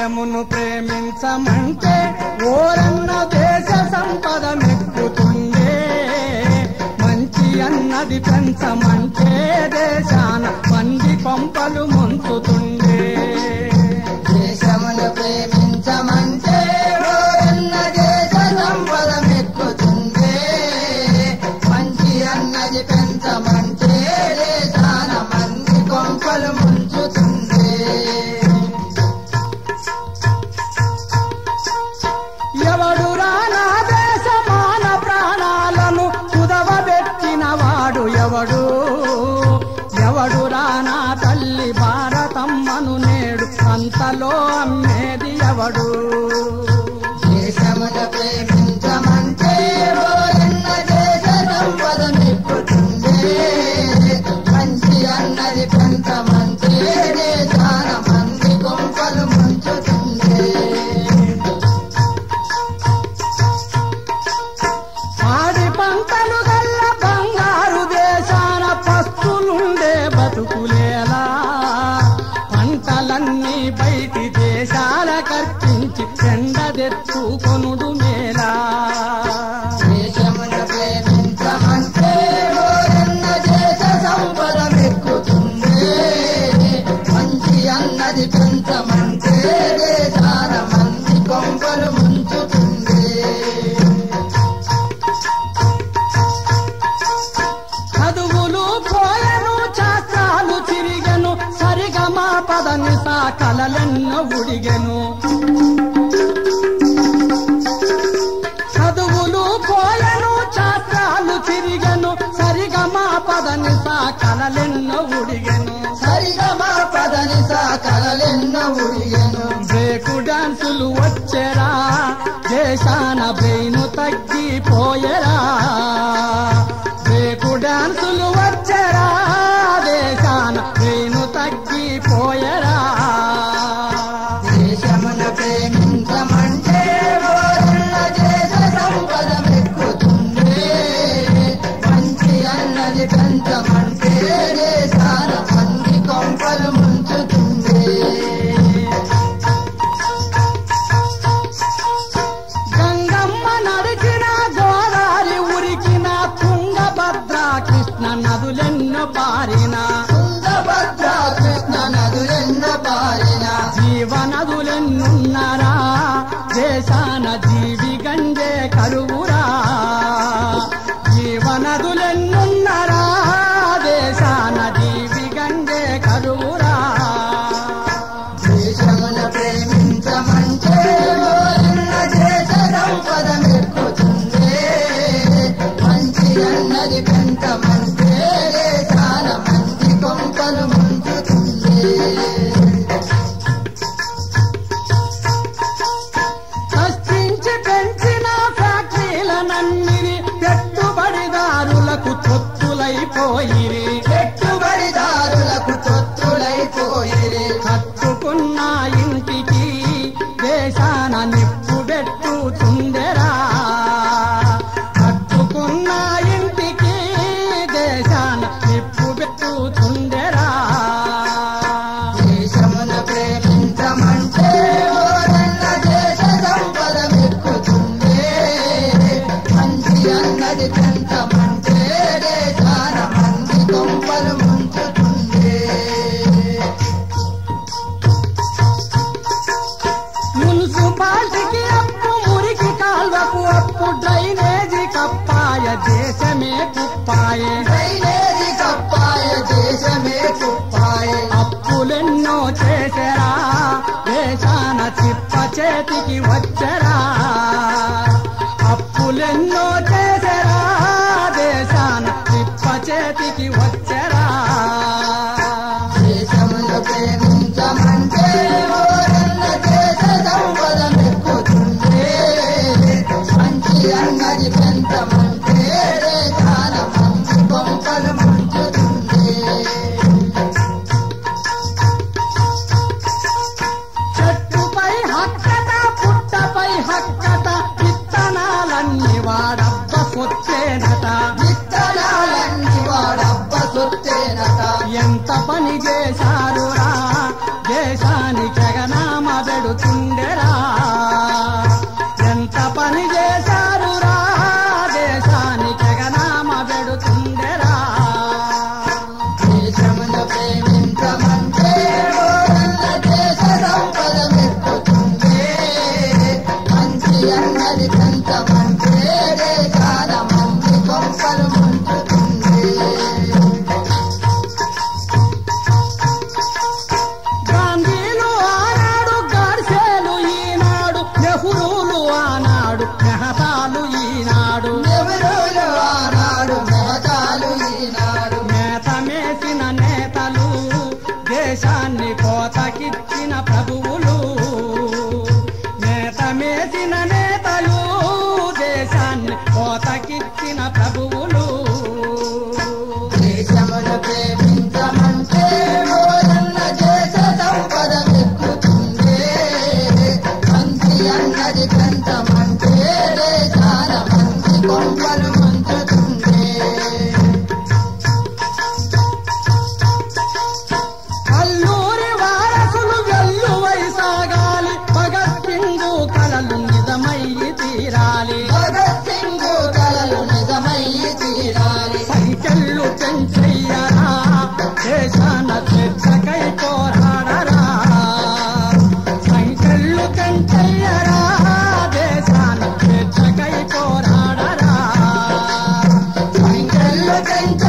దేశమును ప్రేమించమంటే ఓరన్న దేశ సంపద మెక్కుతుండే మంచి అన్నది పెంచమంటే దేశాన మంది కొంపలు ముంచుతుండే దేశమును ప్రేమించమంటే ఓరన్న దేశ సంపద మెక్కుతుందే మంచి అన్నది పెంచమంటే దేశాన మంది కొంపలు ముంచుతుంది ఎవడు రానా దేశమాన ప్రాణాలను కుదవబెట్టిన వాడు ఎవడు ఎవడు రానా తల్లి భారతమ్మను నేడు అంతలో అమ్మేది ఎవడు దేశమును ప్రేమించమంటే ఓరన్న దేశ సంపద మెక్కుతుందే మంచి అన్నది పెంచమంటే దేశాన మంది కొంపలు ముంచుతుంది ఆడి పంటలు గల్ల బంగారు దేశాన పస్తులుండే బతుకులేలా పంటలన్నీ బయటి దేశాల కర్పించి చెండదెత్తుకొనుడు మేలా దేశమును ప్రేమించమంటే ఓరన్న దేశ సంపద మెక్కుతుంది మంచి అన్నది పెంచమంటే దేశాన మంది కొంపలు ముంచుతుంది చదువులు పోయను శాస్త్రాలు చిరిగెను సరిగమా పదని సా కలలెన్నో ఉడిగెను చదువులు పోయను శాస్త్రాలు చిరిగెను సరిగమా పదని సా కలలెన్నో ఉడిగెను సరిగా మా పదని సాకలెన్న ఉడియను బ్రేకు డాన్సులు వచ్చెరా దేశాన బ్రెయిన్ తగ్గిపోయెరా బ్రేకు డాన్సులు వచ్చెరా దేశాన బ్రెయిన్ తగ్గిపోయెరా దేశమును ప్రేమించమంటే ఓరన్న దేశ సంపద మెక్కుతుంది మంచి అన్నది పెంచమంటే దేశాన మంది కొంపలు ముంచుతుంది గంగమ్మ నడిచిన గోదారి ఉరికిన తుంగభద్ర కృష్ణ నదులెన్నో పారిన తుంగభద్ర కృష్ణ నదులెన్న పారిన జీవనదులెన్నున్నరా దేశాన జీవి గంజే కరువురా జీవనదులెన్నున్నరా దేశాన జీవి గంజే కరువురా దేశమును ప్రేమించమంటే ఓరన్న దేశ సంపద మెక్కుతుంది మంచి అన్నది పెంచమంటే దేశాల మంది కొంపలు ముంచుతుంది సృష్టించి పెంచిన ఫ్యాక్టరీలనన్నిరి పెట్టుబడిదారులకు తొత్తులైపోయిరి పెట్టుబడిదారులకు తొత్తులైపోయిరి కట్టుకున్న ఇంటికి దేశాన నిప్పు పెట్టుతుందెరా కట్టుకున్న ఇంటికి దేశాన నిప్పు పెట్టుతుందెరా దేశమును ప్రేమించమంటే ఓరన్న దేశ సంపద మెక్కుతుంది మంచి అన్నది పెంచమంటే దేశాల మంది కొంపలు ముంచుతుంది మున్సిపాలిటీకి అప్పు మురికి కాల్వకు అప్పు డ్రైనేజీ కప్పాయ దేశమే కుప్పాయే డ్రైనేజీ కప్పాయ దేశమే కుప్పాయ అప్పులెన్నో చేసరా దేశాన చిప్ప చేతికి వచ్చరా అప్పులెన్నో చేసరా దేశాన చిప్ప చేతికి వచ్చరా దేశమును ప్రేమించమంటే ఓరన్న దేశ సంపద మెక్కుతుంది మంచి అన్నది పెంచమంటే దేశాల మంచి కొంపలు ముంచుతుంది చెట్టుపై హక్కట పుట్టపై హక్కట విత్తనాలన్నీ వాడబ్బ సొచ్చేనట విత్తనాలన్నీ వాడబ్బ సొత్తేనట ఎంత పని చేశారురా దేశానికి ఎగనామ పెడుతున్న చెంచయ్యరా దేశాన చర్చకై పోరాడరా సంకెళ్ళు చెంచయ్యరా దేశాన చర్చకై పోరాడరా సంకెళ్ళు చెంచ